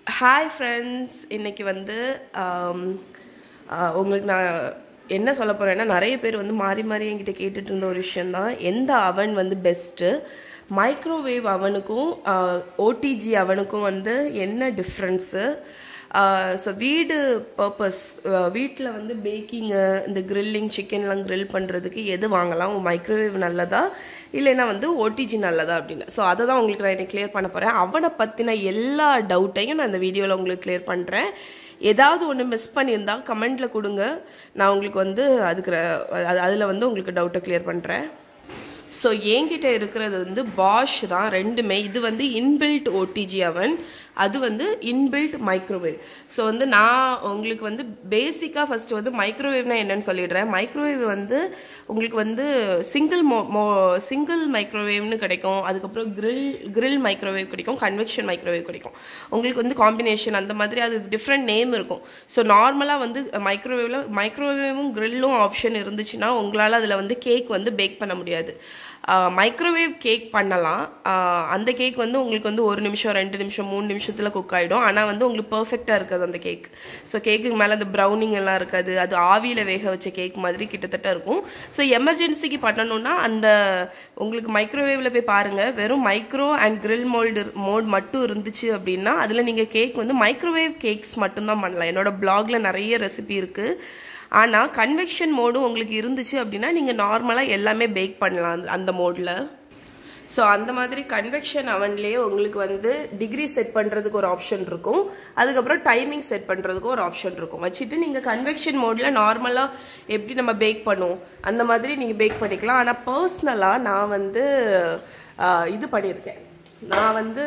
hi friends இன்னைக்கு வந்து ஆம், ஆ, உங்களுக்கு நான் என்ன சொல்ல போறேன்னா நிறைய பேர் வந்து மாறி மாறி என்கிட்ட கேட்டுட்டு இருந்த ஒரு விஷயம்தான் எந்த அவன் வந்து பெஸ்ட்டு மைக்ரோவேவ் அவனுக்கும் ஓடிஜி அவனுக்கும் வந்து என்ன டிஃப்ரென்ஸு ஸோ வீடு பர்பஸ் வீட்டில் வந்து பேக்கிங்கு இந்த கிரில்லிங் சிக்கன்லாம் grill பண்ணுறதுக்கு எது வாங்கலாம் மைக்ரோவேவ் நல்லதா இல்லைன்னா வந்து ஓடிஜி நல்லதா அப்படின்னு ஸோ அதை தான் உங்களுக்கு நான் இன்னைக்கு கிளியர் பண்ண போகிறேன் அவனை பற்றின எல்லா டவுட்டையும் நான் இந்த வீடியோவில் உங்களுக்கு கிளியர் பண்ணுறேன் ஏதாவது ஒன்று மிஸ் பண்ணியிருந்தா கமெண்ட்டில் கொடுங்க நான் உங்களுக்கு வந்து அதுக்கு அதில் வந்து உங்களுக்கு டவுட்டை கிளியர் பண்ணுறேன் ஸோ என்கிட்ட இருக்கிறது வந்து பாஷ் தான் ரெண்டுமே இது வந்து இன்பில்ட் ஓடிஜி அவன் அது வந்து இன்பில்ட் மைக்ரோவேவ் ஸோ வந்து நான் உங்களுக்கு வந்து பேசிக்காக ஃபர்ஸ்ட் வந்து மைக்ரோவேவ்னா என்னன்னு சொல்லிடுறேன் மைக்ரோவேவ் வந்து உங்களுக்கு வந்து சிங்கிள் மோ மோ சிங்கிள் மைக்ரோவேவ்னு கிடைக்கும் அதுக்கப்புறம் grill grill மைக்ரோவேவ் கிடைக்கும் கன்வெக்ஷன் மைக்ரோவேவ் கிடைக்கும் உங்களுக்கு வந்து காம்பினேஷன் அந்த மாதிரி அது டிஃப்ரெண்ட் நேம் இருக்கும் ஸோ நார்மலாக வந்து மைக்ரோவேவில் மைக்ரோவேவும் கிரில்லும் ஆப்ஷன் இருந்துச்சுன்னா உங்களால் அதில் வந்து கேக் வந்து பேக் பண்ண முடியாது மைக்ரோவேவ் கேக் பண்ணலாம் ஆஹ் அந்த கேக் வந்து உங்களுக்கு வந்து ஒரு நிமிஷம் ரெண்டு நிமிஷம் மூணு நிமிஷத்தில் குக் ஆகிடும் ஆனால் வந்து உங்களுக்கு பர்ஃபெக்டாக இருக்காது அந்த கேக் ஸோ கேக்குக்கு மேலே அந்த ப்ரௌனிங் எல்லாம் இருக்காது அது ஆவியில் வேக வச்ச கேக் மாதிரி கிட்டத்தட்ட இருக்கும் ஸோ எமர்ஜென்சிக்கு பண்ணணும்னா அந்த உங்களுக்கு மைக்ரோவேவில் போய் பாருங்கள் வெறும் micro and grill mould mode மட்டும் இருந்துச்சு அப்படின்னா அதில் நீங்கள் கேக் வந்து மைக்ரோவேவ் கேக்ஸ் மட்டும்தான் பண்ணலாம் என்னோட பிளாக்ல நிறைய ரெசிபி இருக்குது ஆனால் கன்வெக்ஷன் மோடும் உங்களுக்கு இருந்துச்சு அப்படின்னா நீங்கள் நார்மலாக எல்லாமே பேக் பண்ணலாம் அந்த- அந்த மோடில் ஸோ அந்த மாதிரி கன்வெக்ஷன் அவன்லேயே உங்களுக்கு வந்து டிகிரி செட் பண்ணுறதுக்கு ஒரு ஆப்ஷன் இருக்கும் அதுக்கப்புறம் டைமிங் செட் பண்ணுறதுக்கு ஒரு ஆப்ஷன் இருக்கும் வச்சுட்டு நீங்கள் கன்வெக்ஷன் மோடில் நார்மலாக எப்படி நம்ம பேக் பண்ணுவோம் அந்த மாதிரி நீங்கள் பேக் பண்ணிக்கலாம் ஆனால் பர்சனலாக நான் வந்து ஆஹ், இது பண்ணியிருக்கேன் நான் வந்து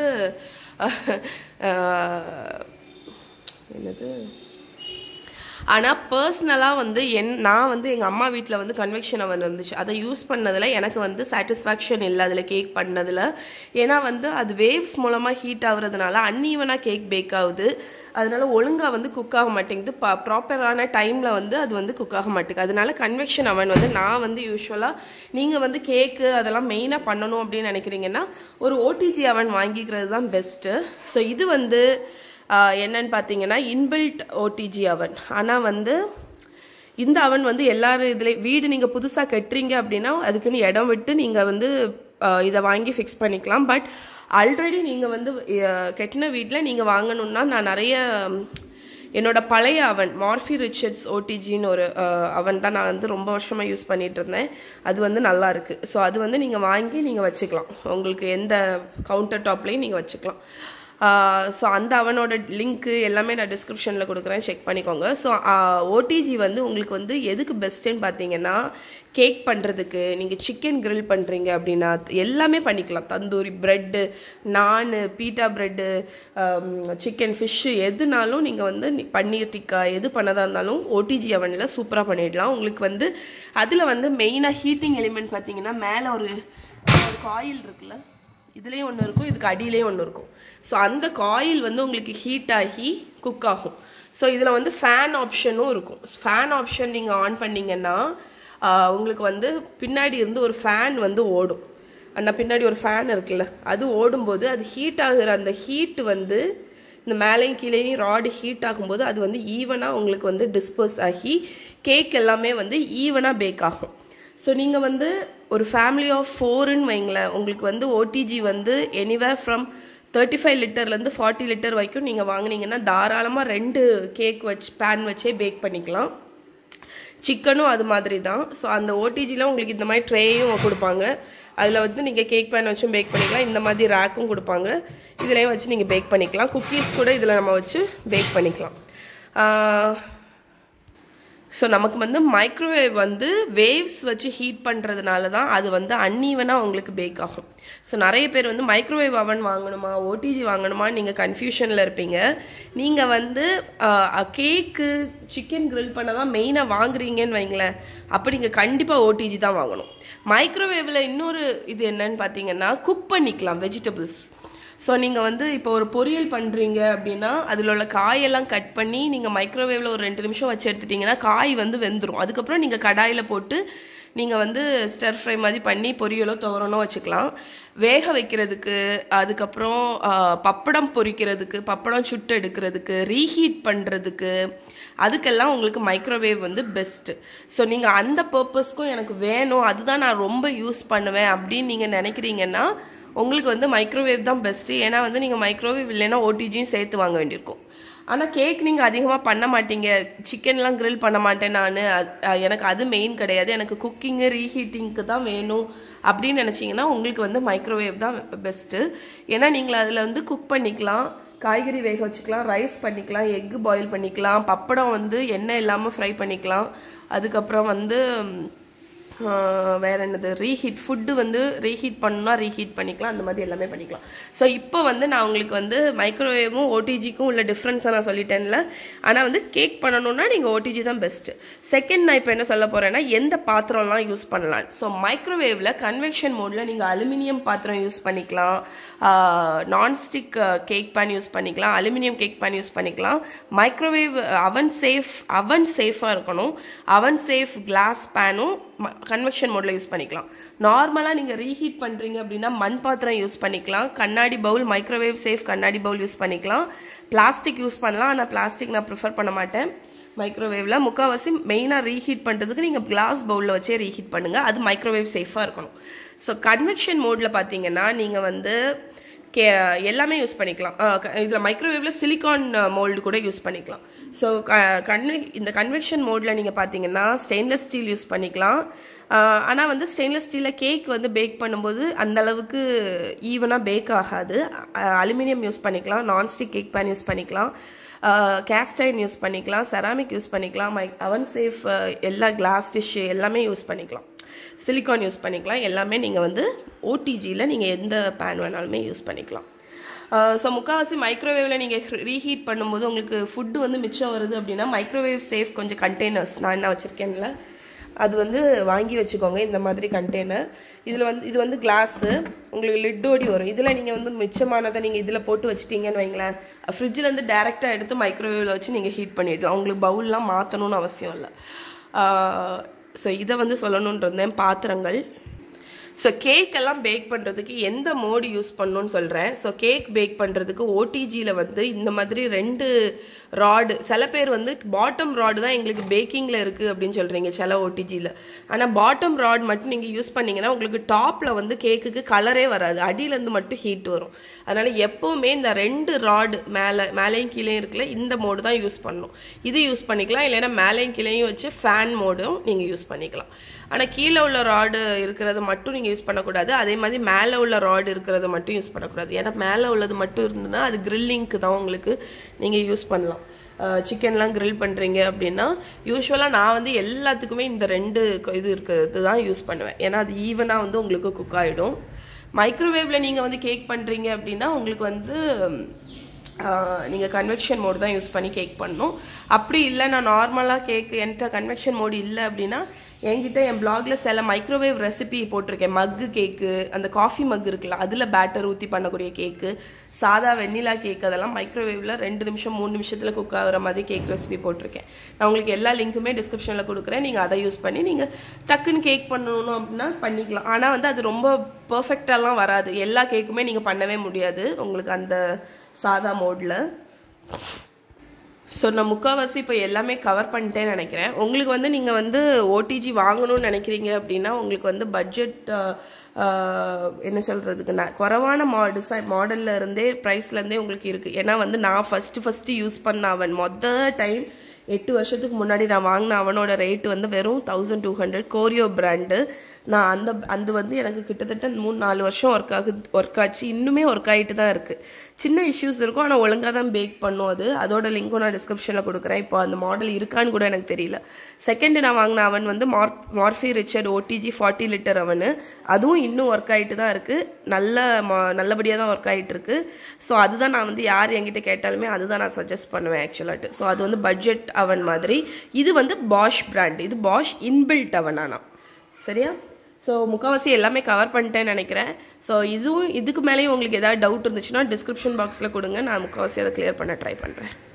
ஆஹ், என்னது ஆனால் பர்சனலாக வந்து என் நான் வந்து எங்கள் அம்மா வீட்டில் வந்து கன்வெக்ஷன் அவன் இருந்துச்சு அதை யூஸ் பண்ணதில் எனக்கு வந்து சாட்டிஸ்ஃபேக்ஷன் இல்லை அதில் கேக் பண்ணதில் ஏன்னா வந்து அது வேவ்ஸ் மூலமாக ஹீட் ஆகுறதுனால அன்ஈவனாக கேக் பேக் ஆகுது அதனால ஒழுங்காக வந்து குக் ஆக மாட்டேங்குது ப்ராப்பரான டைமில் வந்து அது வந்து குக் ஆக மாட்டேங்குது அதனால கன்வெக்ஷன் அவன் வந்து நான் வந்து யூஸ்வலாக நீங்கள் வந்து கேக்கு அதெல்லாம் மெயினாக பண்ணணும் அப்படின்னு நினைக்கிறீங்கன்னா ஒரு ஓடிஜி அவன் வாங்கிக்கிறது தான் பெஸ்ட்டு ஸோ இது வந்து ஆஹ் என்னன்னு பார்த்தீங்கன்னா இன்பில்ட் ஓடிஜி அவன் ஆனால் வந்து இந்த அவன் வந்து எல்லாரும் இதில் வீடு நீங்கள் புதுசாக கட்டுறீங்க அப்படின்னா அதுக்குன்னு இடம் விட்டு நீங்கள் வந்து ஆஹ் இதை வாங்கி ஃபிக்ஸ் பண்ணிக்கலாம் பட் ஆல்ரெடி நீங்கள் வந்து ஆஹ் கட்டின வீட்டில் நீங்கள் வாங்கணும்னா நான் நிறைய ம், என்னோட பழைய அவன் மார்ஃபி ரிச்சர்ட்ஸ் ஓடிஜின்னு ஒரு அவன் தான் நான் வந்து ரொம்ப வருஷமாக யூஸ் பண்ணிட்டு இருந்தேன் அது வந்து நல்லா இருக்கு ஸோ அது வந்து நீங்கள் வாங்கி நீங்கள் வச்சுக்கலாம் உங்களுக்கு எந்த கவுண்டர் டாப்லேயும் நீங்கள் வச்சுக்கலாம் ஸோ அந்த அவனோட லிங்க்கு எல்லாமே நான் டிஸ்கிரிப்ஷனில் கொடுக்குறேன் செக் பண்ணிக்கோங்க ஸோ ஓடிஜி வந்து உங்களுக்கு வந்து எதுக்கு பெஸ்ட்டுன்னு பார்த்தீங்கன்னா கேக் பண்ணுறதுக்கு நீங்கள் சிக்கன் grill பண்ணுறீங்க அப்படின்னா எல்லாமே பண்ணிக்கலாம் tandoori bread naan pita bread chicken fish எதுனாலும் நீங்கள் வந்து நீ- பன்னீர் டிக்கா எது பண்ணதா இருந்தாலும் ஓடிஜி அவனில் சூப்பராக பண்ணிடலாம் உங்களுக்கு வந்து அதில் வந்து மெயினாக ஹீட்டிங் எலிமெண்ட் பார்த்தீங்கன்னா மேலே ஒரு ஒரு காயில் இருக்குல்ல இதுலேயும் ஒன்று இருக்கும் இதுக்கு அடியிலேயும் ஒன்று இருக்கும் ஸோ அந்த காயில் வந்து உங்களுக்கு ஹீட் ஆகி குக் ஆகும் ஸோ இதில் வந்து ஃபேன் ஆப்ஷனும் இருக்கும் ஃபேன் ஆப்ஷன் நீங்கள் ஆன் பண்ணீங்கன்னா ஆஹ், உங்களுக்கு வந்து பின்னாடி இருந்து ஒரு ஃபேன் வந்து ஓடும் அந்த பின்னாடி ஒரு ஃபேன் இருக்குல்ல அது ஓடும்போது அது ஹீட் ஆகுற அந்த ஹீட் வந்து இந்த மேலேயும் கீழேயும் ராடு ஹீட் ஆகும்போது அது வந்து ஈவனாக உங்களுக்கு வந்து டிஸ்போஸ் ஆகி கேக் எல்லாமே வந்து ஈவனாக பேக் ஆகும் ஸோ நீங்கள் வந்து ஒரு ஃபேமிலி ஆஃப் ஃபோருன்னு வைங்களேன் உங்களுக்கு வந்து ஓடிஜி வந்து எனிவேர் ஃப்ரம் தேர்ட்டி ஃபைவ் லிட்டர்லேருந்து ஃபார்ட்டி லிட்டர் வரைக்கும் நீங்கள் வாங்குனீங்கன்னா தாராளமாக ரெண்டு கேக் வச்சு பேன் வச்சே பேக் பண்ணிக்கலாம் சிக்கனும் அது மாதிரி தான் ஸோ அந்த ஓடிஜியில் உங்களுக்கு இந்த மாதிரி ட்ரேயும் கொடுப்பாங்க அதில் வந்து நீங்கள் கேக் பேன் வச்சும் பேக் பண்ணிக்கலாம் இந்த மாதிரி ரேக்கும் கொடுப்பாங்க இதுலேயும் வச்சு நீங்கள் பேக் பண்ணிக்கலாம் குக்கீஸ் கூட இதில் நம்ம வச்சு பேக் பண்ணிக்கலாம் ஸோ நமக்கு வந்து மைக்ரோவேவ் வந்து வேவ்ஸ் வச்சு ஹீட் பண்ணுறதுனால தான் அது வந்து அன்ஈவனாக உங்களுக்கு பேக் ஆகும் ஸோ நிறைய பேர் வந்து மைக்ரோவேவ் அவன் வாங்கணுமா ஓடிஜி வாங்கணுமா நீங்கள் கன்ஃபியூஷனில் இருப்பீங்க நீங்கள் வந்து கேக்கு சிக்கன் grill பண்ண தான் மெயினாக வாங்குறீங்கன்னு வைங்களேன் அப்போ நீங்கள் கண்டிப்பாக ஓடிஜி தான் வாங்கணும் மைக்ரோவேவில் இன்னொரு இது என்னன்னு பார்த்தீங்கன்னா குக் பண்ணிக்கலாம் வெஜிடபிள்ஸ் ஸோ நீங்கள் வந்து இப்போ ஒரு பொரியல் பண்ணுறீங்க அப்படின்னா அதில் உள்ள காயெல்லாம் கட் பண்ணி நீங்கள் மைக்ரோவேவில் ஒரு ரெண்டு நிமிஷம் வச்சு எடுத்துட்டிங்கன்னா காய் வந்து வெந்துடும் அதுக்கப்புறம் நீங்கள் கடாயில் போட்டு நீங்கள் வந்து ஸ்டர் ஃப்ரை மாதிரி பண்ணி பொரியலோ துவரனோ வச்சுக்கலாம் வேக வைக்கிறதுக்கு அதுக்கப்புறம் ஆ, பப்படம் பொரிக்கிறதுக்கு பப்படம் சுட்டு எடுக்கிறதுக்கு ரீஹீட் பண்ணுறதுக்கு அதுக்கெல்லாம் உங்களுக்கு மைக்ரோவேவ் வந்து பெஸ்ட்டு ஸோ நீங்கள் அந்த பர்பஸ்க்கும் எனக்கு வேணும் அதுதான் நான் ரொம்ப யூஸ் பண்ணுவேன் அப்படின்னு நீங்கள் நினைக்கிறீங்கன்னா உங்களுக்கு வந்து மைக்ரோவேவ் தான் பெஸ்ட்டு ஏன்னா வந்து நீங்கள் மைக்ரோவேவ் இல்லைன்னா ஓடிஜியும் சேர்த்து வாங்க வேண்டியிருக்கும் ஆனால் கேக் நீங்கள் அதிகமாக பண்ண மாட்டீங்க சிக்கன்லாம் grill பண்ண மாட்டேன் நான் எனக்கு அது மெயின் கிடையாது எனக்கு குக்கிங்கு ரீஹீட்டிங்க்கு தான் வேணும் அப்படின்னு நினச்சிங்கன்னா உங்களுக்கு வந்து மைக்ரோவேவ் தான் பெஸ்ட்டு ஏன்னா நீங்கள் அதில் வந்து குக் பண்ணிக்கலாம் காய்கறி வேக வச்சுக்கலாம் ரைஸ் பண்ணிக்கலாம் எக்கு பாயில் பண்ணிக்கலாம் பப்படம் வந்து எண்ணெய் இல்லாமல் ஃப்ரை பண்ணிக்கலாம் அதுக்கப்புறம் வந்து ஆஹ் வேற என்னது ரீஹீட் ஃபுட்டு வந்து ரீஹீட் பண்ணணும்னா ரீஹீட் பண்ணிக்கலாம் அந்த மாதிரி எல்லாமே பண்ணிக்கலாம் ஸோ இப்போ வந்து நான் உங்களுக்கு வந்து மைக்ரோவேவும் ஓடிஜிக்கும் உள்ள டிஃப்ரென்ஸை நான் சொல்லிட்டேன்ல ஆனால் வந்து கேக் பண்ணணும்னா நீங்கள் ஓடிஜி தான் பெஸ்ட்டு செகண்ட் நான் இப்போ என்ன சொல்ல போகிறேன்னா எந்த பாத்திரம்லாம் யூஸ் பண்ணலாம் ஸோ மைக்ரோவேவில் கன்வெக்ஷன் மோடில் நீங்கள் அலுமினியம் பாத்திரம் யூஸ் பண்ணிக்கலாம் நான்ஸ்டிக் கேக் பேன் யூஸ் பண்ணிக்கலாம் அலுமினியம் கேக் பேன் யூஸ் பண்ணிக்கலாம் மைக்ரோவேவ் அவன் சேஃப் அவன் சேஃபாக இருக்கணும் அவன் சேஃப் கிளாஸ் பேனும் கன்வெக்ஷன் மோடில் யூஸ் பண்ணிக்கலாம் நார்மலாக நீங்கள் ரீஹீட் பண்ணுறீங்க அப்படின்னா மண் பாத்திரம் யூஸ் பண்ணிக்கலாம் கண்ணாடி பவுல் மைக்ரோவேவ் சேஃப் கண்ணாடி பவுல் யூஸ் பண்ணிக்கலாம் பிளாஸ்டிக் யூஸ் பண்ணலாம் ஆனால் பிளாஸ்டிக் நான் ப்ரிஃபர் பண்ண மாட்டேன் மைக்ரோவேவில் முக்கால்வாசி மெயினாக ரீஹீட் பண்ணுறதுக்கு நீங்கள் கிளாஸ் பவுலில் வச்சே ரீஹீட் பண்ணுங்கள் அது மைக்ரோவேவ் சேஃபாக இருக்கணும் ஸோ கன்வெக்ஷன் மோடில் பார்த்தீங்கன்னா நீங்கள் வந்து கே எல்லாமே யூஸ் பண்ணிக்கலாம் இதில் மைக்ரோவேவில் சிலிகான் மோல்டு கூட யூஸ் பண்ணிக்கலாம் ஸோ கன்வெ இந்த கன்வெக்ஷன் மோடில் நீங்கள் பார்த்தீங்கன்னா ஸ்டெயின்லெஸ் ஸ்டீல் யூஸ் பண்ணிக்கலாம் ஆனால் வந்து ஸ்டெயின்லெஸ் ஸ்டீலில் கேக் வந்து பேக் பண்ணும்போது அந்த அளவுக்கு ஈவனாக பேக் ஆகாது அலுமினியம் யூஸ் பண்ணிக்கலாம் நான்ஸ்டிக் கேக் பேன் யூஸ் பண்ணிக்கலாம் கேஸ்டைன் யூஸ் பண்ணிக்கலாம் செராமிக் யூஸ் பண்ணிக்கலாம் மை அவன் சேஃப் எல்லா கிளாஸ் டிஷ்ஷு எல்லாமே யூஸ் பண்ணிக்கலாம் சிலிகான் யூஸ் பண்ணிக்கலாம் எல்லாமே நீங்கள் வந்து ஓடிஜியில் நீங்கள் எந்த பேன் வேணாலுமே யூஸ் பண்ணிக்கலாம் ஸோ முக்கால்வாசி மைக்ரோவேவில் நீங்கள் ரீஹீட் பண்ணும்போது உங்களுக்கு ஃபுட்டு வந்து மிச்சம் வருது அப்படின்னா மைக்ரோவேவ் சேஃப் கொஞ்சம் கண்டெய்னர்ஸ் நான் என்ன வச்சுருக்கேன்ல அது வந்து வாங்கி வச்சுக்கோங்க இந்த மாதிரி கண்டெய்னர் இதில் வந்து இது வந்து கிளாஸு உங்களுக்கு லிட்டோடி வரும் இதில் நீங்கள் வந்து மிச்சமானதை நீங்கள் இதில் போட்டு வச்சிட்டீங்கன்னு வைங்களேன் ஃப்ரிட்ஜிலேருந்து டேரெக்டாக எடுத்து மைக்ரோவேவில் வச்சு நீங்கள் ஹீட் பண்ணிடலாம் உங்களுக்கு பவுல்லாம் மாற்றணும்னு அவசியம் இல்லை ஸோ இதை வந்து சொல்லணுன்றதேன் பாத்திரங்கள் ஸோ கேக் எல்லாம் பேக் பண்ணுறதுக்கு எந்த மோடு யூஸ் பண்ணணும்னு சொல்கிறேன் ஸோ கேக் பேக் பண்ணுறதுக்கு ஓடிஜியில் வந்து இந்த மாதிரி ரெண்டு ராடு சில பேர் வந்து பாட்டம் ராடு தான் எங்களுக்கு பேக்கிங்கில் இருக்குது அப்படின்னு சொல்கிறீங்க சில ஓடிஜியில் ஆனால் பாட்டம் ராட் மட்டும் நீங்கள் யூஸ் பண்ணீங்கன்னா உங்களுக்கு டாப்பில் வந்து கேக்குக்கு கலரே வராது அடியிலேருந்து மட்டும் ஹீட் வரும் அதனால் எப்போவுமே இந்த ரெண்டு ராடு மேலே மேலேயும் கீழேயும் இருக்குல்ல இந்த மோடு தான் யூஸ் பண்ணணும் இது யூஸ் பண்ணிக்கலாம் இல்லைன்னா மேலேயும் கீழேயும் வச்சு ஃபேன் மோடும் நீங்கள் யூஸ் பண்ணிக்கலாம் ஆனால் கீழே உள்ள ராடு இருக்கிறது மட்டும் நீங்கள் யூஸ் பண்ணக்கூடாது அதே மாதிரி மேலே உள்ள ராடு இருக்கிறத மட்டும் யூஸ் பண்ணக்கூடாது ஏன்னா மேலே உள்ளது மட்டும் இருந்ததுன்னா அது கிரில்லிங்க்கு தான் உங்களுக்கு நீங்கள் யூஸ் பண்ணலாம் சிக்கன்லாம் grill பண்ணுறீங்க அப்படின்னா யூஸ்வலாக நான் வந்து எல்லாத்துக்குமே இந்த ரெண்டு க- இது இருக்கிறது தான் யூஸ் பண்ணுவேன் ஏன்னா அது ஈவனாக வந்து உங்களுக்கு குக் ஆகிடும் மைக்ரோவேவில் நீங்கள் வந்து கேக் பண்ணுறீங்க அப்படின்னா உங்களுக்கு வந்து நீங்கள் கன்வெக்ஷன் மோடு தான் யூஸ் பண்ணி கேக் பண்ணணும் அப்படி இல்லை நான் நார்மலாக கேக் என்கிட்ட கன்வெக்ஷன் மோடு இல்லை அப்படின்னா என்கிட்ட என் பிளாக்ல சில மைக்ரோவேவ் ரெசிபி போட்டிருக்கேன் மக்கு கேக்கு அந்த காஃபி மக் இருக்குல்ல அதில் பேட்டர் ஊற்றி பண்ணக்கூடிய கேக்கு சாதா வெண்ணிலா கேக் அதெல்லாம் மைக்ரோவேவ்ல ரெண்டு நிமிஷம் மூணு நிமிஷத்தில் குக் ஆகுற மாதிரி கேக் ரெசிபி போட்டிருக்கேன் நான் உங்களுக்கு எல்லா லிங்க்குமே டிஸ்கிரிப்ஷனில் கொடுக்குறேன் நீங்கள் அதை யூஸ் பண்ணி நீங்கள் டக்குன்னு கேக் பண்ணணும் அப்படின்னா பண்ணிக்கலாம் ஆனால் வந்து அது ரொம்ப பர்ஃபெக்டாலாம் வராது எல்லா கேக்குமே நீங்கள் பண்ணவே முடியாது உங்களுக்கு அந்த சாதா மோடில் ஸோ நான் முக்கால்வாசி இப்போ எல்லாமே கவர் பண்ணிட்டேன்னு நினைக்கிறேன் உங்களுக்கு வந்து நீங்கள் வந்து ஓடிஜி வாங்கணும்னு நினைக்கிறீங்க அப்படின்னா உங்களுக்கு வந்து பட்ஜெட் என்ன சொல்கிறதுக்கு நான் குறைவான மாடிசை மாடல்ல இருந்தே ப்ரைஸ்லேருந்தே உங்களுக்கு இருக்குது ஏன்னா வந்து நான் ஃபஸ்ட்டு ஃபஸ்ட்டு யூஸ் பண்ண அவன் மொத டைம் எட்டு வருஷத்துக்கு முன்னாடி நான் வாங்கின அவனோட ரேட் வந்து வெறும் தௌசண்ட் டூ ஹண்ட்ரட் கோரியோ பிராண்டு நான் அந்த அது வந்து எனக்கு கிட்டத்தட்ட மூணு நாலு வருஷம் ஒர்க் ஆகுது ஒர்க் ஆச்சு இன்னுமே ஒர்க் ஆகிட்டு தான் இருக்குது சின்ன இஷ்யூஸ் இருக்கும் ஆனால் ஒழுங்காக தான் பேக் பண்ணும் அது அதோட லிங்க்கும் நான் டிஸ்கிரிப்ஷனில் கொடுக்குறேன் இப்போ அந்த மாடல் இருக்கான்னு கூட எனக்கு தெரியல செகண்ட் நான் வாங்கின அவன் வந்து மார் Morphy Richard OTG forty litre அவனு அதுவும் இன்னும் ஒர்க் ஆகிட்டு தான் இருக்குது நல்ல மா நல்லபடியாக தான் ஒர்க் ஆகிட்டு இருக்கு ஸோ அதுதான் நான் வந்து யார் என்கிட்ட கேட்டாலுமே அதுதான் நான் சஜஸ்ட் பண்ணுவேன் ஆக்சுவலாட்டு ஸோ அது வந்து பட்ஜெட் அவன் மாதிரி இது வந்து பாஷ் பிராண்ட் இது பாஷ் இன்பில்ட் அவன் ஆனால் சரியா ஸோ முக்கால்வாசி எல்லாமே கவர் பண்ணிட்டேன்னு நினைக்கிறேன் ஸோ இதுவும் இதுக்கு மேலேயும் உங்களுக்கு ஏதாவது டவுட் இருந்துச்சுன்னா டிஸ்கிரிப்ஷன் பாக்ஸில் கொடுங்க நான் முக்கால்வாசி அதை கிளியர் பண்ண ட்ரை பண்ணுறேன்